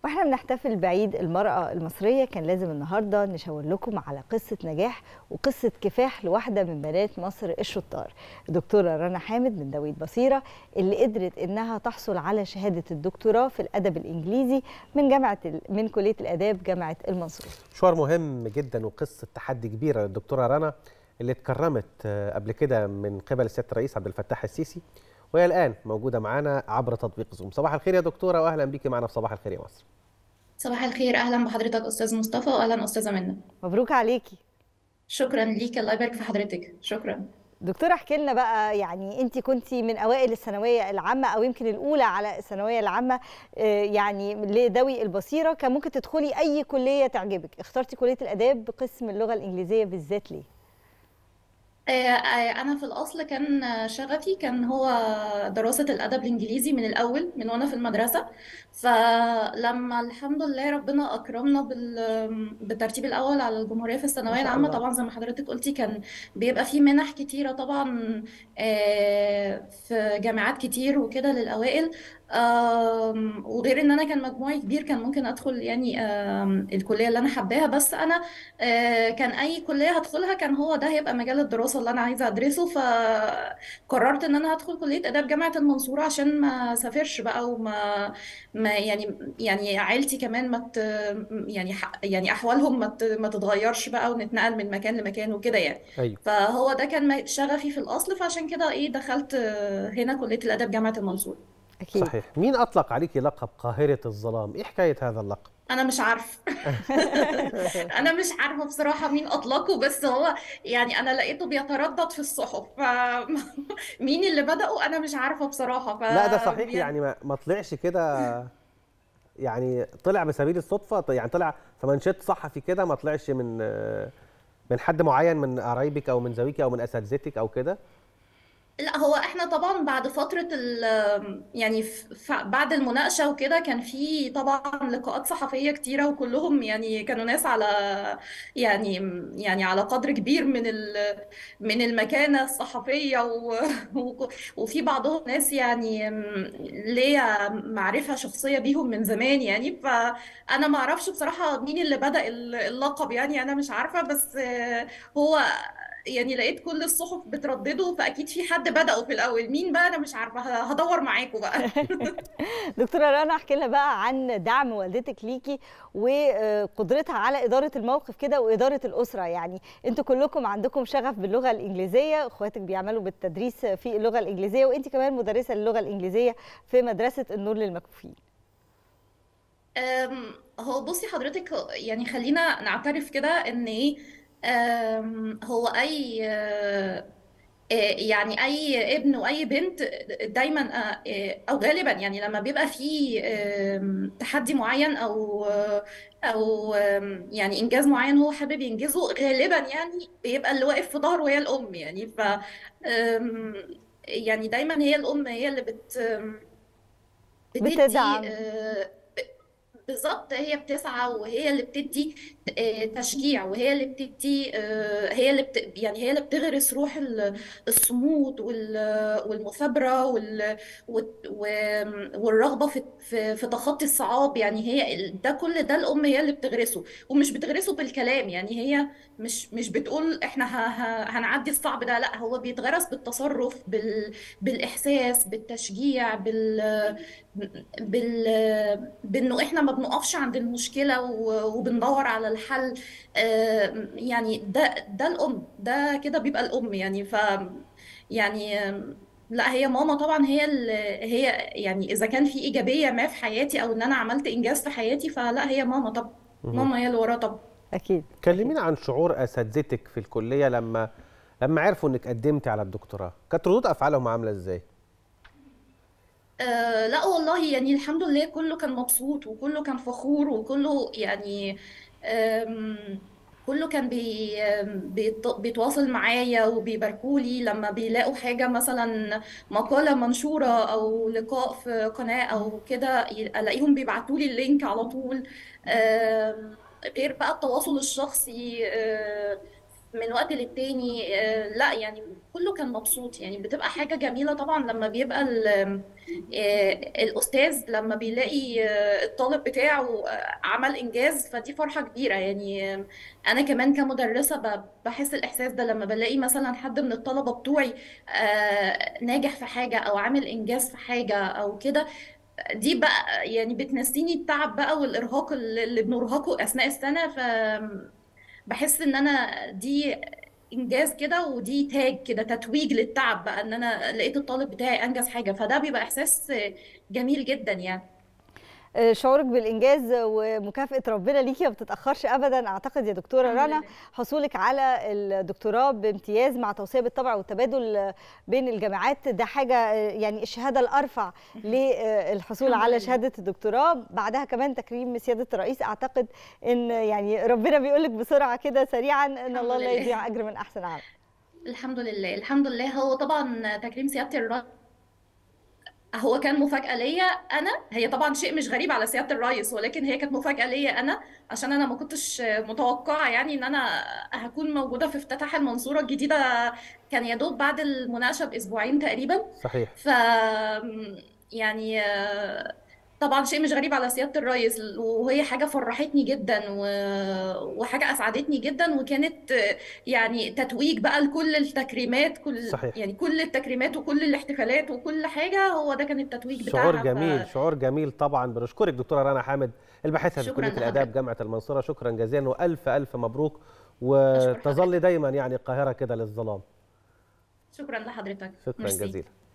واحنا بنحتفل بعيد المرأة المصرية كان لازم النهاردة نشاور لكم على قصة نجاح وقصة كفاح لواحدة من بنات مصر الشطار الدكتورة رنا حامد من دويت بصيرة اللي قدرت انها تحصل على شهادة الدكتوراه في الأدب الإنجليزي من جامعة من كلية الآداب جامعة المنصورة مشوار مهم جدا وقصة تحدي كبيرة للدكتورة رنا اللي اتكرمت قبل كده من قبل سيادة الرئيس عبد الفتاح السيسي وهي الآن موجودة معانا عبر تطبيق زوم صباح الخير يا دكتورة وأهلا بيكي معنا في صباح الخير يا مصر صباح الخير اهلا بحضرتك استاذ مصطفى واهلا استاذه منى مبروك عليكي شكرا ليك الله يبارك في حضرتك شكرا دكتورة احكي لنا بقى يعني انت كنتي من اوائل الثانويه العامه او يمكن الاولى على الثانويه العامه يعني لذوي البصيره كان ممكن تدخلي اي كليه تعجبك اخترتي كليه الاداب بقسم اللغه الانجليزيه بالذات ليه أنا في الأصل كان شغفي كان هو دراسة الأدب الإنجليزي من الأول من وأنا في المدرسة فلما الحمد لله ربنا أكرمنا بالترتيب الأول على الجمهورية في الثانوية العامة طبعا زي ما حضرتك قلتي كان بيبقى في منح كتيرة طبعا في جامعات كتير وكده للأوائل وغير ان انا كان مجموعي كبير كان ممكن ادخل يعني الكليه اللي انا حباها بس انا كان اي كليه هدخلها كان هو ده هيبقى مجال الدراسه اللي انا عايزه ادرسه فقررت ان انا هدخل كليه اداب جامعه المنصوره عشان ما اسافرش بقى وما ما يعني يعني عيلتي كمان ما يعني يعني احوالهم ما ما تتغيرش بقى ونتنقل من مكان لمكان وكده يعني أيوة. فهو ده كان شغفي في الاصل فعشان كده ايه دخلت هنا كليه الاداب جامعه المنصوره أكيد. صحيح مين أطلق عليكي لقب قاهرة الظلام إيه حكاية هذا اللقب انا مش عارف انا مش عارفه بصراحه مين اطلقه بس هو يعني انا لقيته بيتردد في الصحف ف مين اللي بدأه انا مش عارفه بصراحه ف... لا ده صحيح يعني ما, ما طلعش كده يعني طلع بسبيل الصدفة يعني طلع في منشط صحفي كده ما طلعش من من حد معين من قرايبك او من زويك او من اساتذتك او كده لا هو احنا طبعا بعد فترة ال يعني ف- بعد المناقشة وكده كان في طبعا لقاءات صحفية كتيرة وكلهم يعني كانوا ناس على يعني يعني على قدر كبير من ال من المكانة الصحفية و- و- وفي بعضهم ناس يعني ليا معرفة شخصية بيهم من زمان يعني فأنا ما أعرفش بصراحة مين اللي بدأ اللقب يعني أنا مش عارفة بس هو يعني لقيت كل الصحف بتردده فاكيد في حد بدأوا في الاول مين بقى انا مش عارفه هدور معاكم بقى دكتوره رنا احكي لنا بقى عن دعم والدتك ليكي وقدرتها على اداره الموقف كده واداره الاسره يعني انتوا كلكم عندكم شغف باللغه الانجليزيه اخواتك بيعملوا بالتدريس في اللغه الانجليزيه وانت كمان مدرسه للغه الانجليزيه في مدرسه النور للمكفوفين هو بصي حضرتك يعني خلينا نعترف كده ان ايه هو اي يعني اي ابن واي بنت دايما او غالبا يعني لما بيبقى في تحدي معين او او يعني انجاز معين هو حابب ينجزه غالبا يعني بيبقى اللي واقف في ظهره هي الام يعني ف يعني دايما هي الام هي اللي بت بتدي بتدعم بالظبط هي بتسعى وهي اللي بتدي تشجيع وهي اللي بتدي هي اللي بت يعني هي اللي بتغرس روح الصمود والمثابره والرغبه في في تخطي الصعاب يعني هي ده كل ده الام هي اللي بتغرسه ومش بتغرسه بالكلام يعني هي مش مش بتقول احنا هنعدي الصعب ده لا هو بيتغرس بالتصرف بالاحساس بالتشجيع بال بال بانه احنا ما بنقفش عند المشكله وبندور على الحل يعني ده ده الام ده كده بيبقى الام يعني ف يعني لا هي ماما طبعا هي هي يعني اذا كان في ايجابيه ما في حياتي او ان انا عملت انجاز في حياتي فلا هي ماما طب ماما هي اللي وراها طب اكيد كلمينا عن شعور اساتذتك في الكليه لما لما عرفوا انك قدمتي على الدكتوراه كانت ردود افعالهم عامله ازاي أه لا والله يعني الحمد لله كله كان مبسوط وكله كان فخور وكله يعني كله كان بي بيتواصل معايا وبيباركوا لي لما بيلاقوا حاجة مثلا مقالة منشورة أو لقاء في قناة أو كده ألاقيهم بيبعتوا لي اللينك على طول غير بقى التواصل الشخصي من وقت للتاني آه، لا يعني كله كان مبسوط يعني بتبقى حاجة جميلة طبعا لما بيبقى ال- آه، الأستاذ لما بيلاقي آه، الطالب بتاعه آه، عمل إنجاز فدي فرحة كبيرة يعني آه، أنا كمان كمدرسة ب- بحس الإحساس ده لما بلاقي مثلا حد من الطلبة بتوعي آه، ناجح في حاجة أو عامل إنجاز في حاجة أو كده دي بقى يعني بتنسيني التعب بقى والإرهاق اللي اللي بنرهقه أثناء السنة ف بحس ان انا دي انجاز كده ودي تاج كده تتويج للتعب بقى ان انا لقيت الطالب بتاعي انجز حاجه فده بيبقى احساس جميل جدا يعني آه، شعورك بالانجاز ومكافاه ربنا ليكي ما بتتاخرش ابدا اعتقد يا دكتوره الحمد رنا لله حصولك على الدكتوراه بامتياز مع توصيه بالطبع والتبادل بين الجامعات ده حاجه آه، يعني الشهاده الارفع للحصول الحمد على لله شهاده الدكتوراه بعدها كمان تكريم سياده الرئيس اعتقد ان يعني ربنا بيقول لك بسرعه كده سريعا ان الحمد الله لا لله يضيع اجر من احسن عمل الحمد لله الحمد لله هو طبعا تكريم سياده الرئيس هو كان مفاجأة ليا أنا هي طبعا شيء مش غريب على سيادة الرئيس ولكن هي كانت مفاجأة ليا أنا عشان أنا ما كنتش متوقعة يعني إن أنا هكون موجودة في افتتاح المنصورة الجديدة كان يا دوب بعد المناقشة بأسبوعين تقريبا صحيح ف يعني آه، طبعا شيء مش غريب على سيادة الرئيس وهي حاجة فرحتني جدا و- وحاجة أسعدتني جدا وكانت آه، يعني تتويج بقى لكل التكريمات كل صحيح يعني كل التكريمات وكل الاحتفالات وكل حاجة هو ده كان التتويج شعور بتاعها جميل شعور جميل طبعا بنشكرك دكتوره رنا حامد الباحثه في فشكرا كليه الاداب لحضرتك جامعه المنصوره شكرا جزيلا والف الف مبروك أشكر حضرتك وتظل دايما يعني القاهره كده للظلام شكرا لحضرتك شكرا ميرسي جزيلا